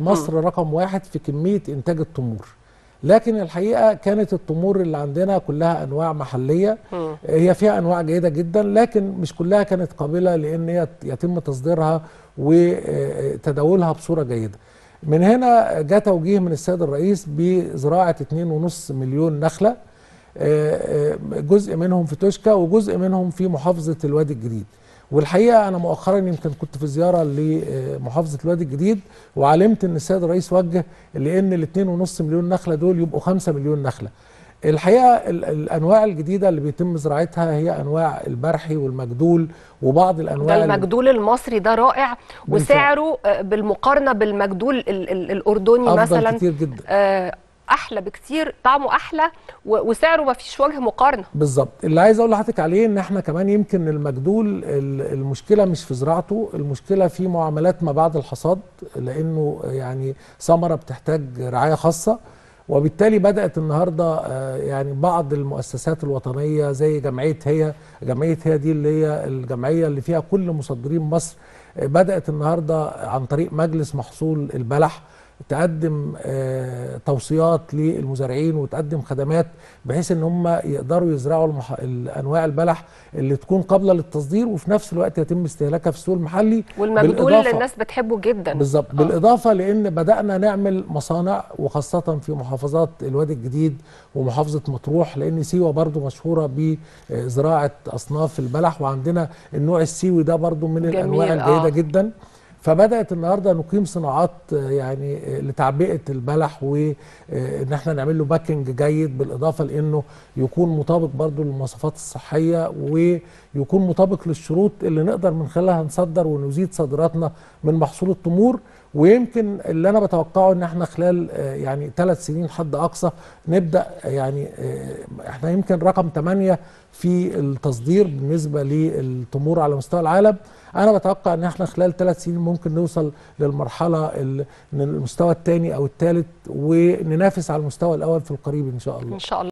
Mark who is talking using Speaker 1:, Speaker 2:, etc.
Speaker 1: مصر رقم واحد في كميه انتاج التمور لكن الحقيقه كانت التمور اللي عندنا كلها انواع محليه
Speaker 2: مم.
Speaker 1: هي فيها انواع جيده جدا لكن مش كلها كانت قابله لان هي يتم تصديرها وتداولها بصوره جيده من هنا جاء توجيه من السيد الرئيس بزراعه 2.5 مليون نخله آه، آه، جزء منهم في توشكا وجزء منهم في محافظه الوادي الجديد والحقيقه انا مؤخرا يمكن كنت في زياره لمحافظه الوادي الجديد وعلمت ان السيد الرئيس وجه لان ال 2.5 مليون نخله دول يبقوا 5 مليون نخله. الحقيقه ال- الانواع الجديده اللي بيتم زراعتها هي انواع البرحي والمجدول وبعض الانواع
Speaker 2: ده
Speaker 1: اللي-
Speaker 2: المجدول المصري ده رائع
Speaker 1: بالفعل.
Speaker 2: وسعره آه، بالمقارنه بالمجدول ال- ال- الاردني
Speaker 1: افضل
Speaker 2: مثلا
Speaker 1: كتير جدا
Speaker 2: آه، احلى بكتير طعمه احلى و- وسعره ما فيش وجه مقارنه
Speaker 1: بالظبط اللي عايز اقول لحضرتك عليه ان احنا كمان يمكن المجدول ال- المشكله مش في زراعته المشكله في معاملات ما بعد الحصاد لانه يعني ثمره بتحتاج رعايه خاصه وبالتالي بدات النهارده آه، يعني بعض المؤسسات الوطنيه زي جمعيه هي جمعيه هي دي اللي هي الجمعيه اللي فيها كل مصدرين مصر آه، بدات النهارده عن طريق مجلس محصول البلح تقدم آه، توصيات للمزارعين وتقدم خدمات بحيث ان هم يقدروا يزرعوا المح... الانواع البلح اللي تكون قابله للتصدير وفي نفس الوقت يتم استهلاكها في السوق المحلي
Speaker 2: والمجدول اللي الناس بتحبه جدا
Speaker 1: بالظبط
Speaker 2: آه.
Speaker 1: بالاضافه لان بدانا نعمل مصانع وخاصه في محافظات الوادي الجديد ومحافظه مطروح لان سيوه برضو مشهوره بزراعه اصناف البلح وعندنا النوع السيوي ده برضو من
Speaker 2: جميل،
Speaker 1: الانواع الجيده
Speaker 2: آه.
Speaker 1: جدا فبدات النهارده نقيم صناعات آه، يعني آه، لتعبئه البلح وان احنا نعمل له باكنج جيد بالاضافه لانه يكون مطابق برضو للمواصفات الصحيه ويكون مطابق للشروط اللي نقدر من خلالها نصدر ونزيد صادراتنا من محصول التمور ويمكن اللي انا بتوقعه ان احنا خلال آه، يعني ثلاث سنين حد اقصى نبدا يعني آه، احنا يمكن رقم 8 في التصدير بالنسبه للتمور على مستوى العالم انا بتوقع ان احنا خلال ثلاث سنين ممكن نوصل للمرحله ال- المستوى الثاني او الثالث وننافس على المستوى الاول في القريب ان شاء الله
Speaker 2: ان شاء الله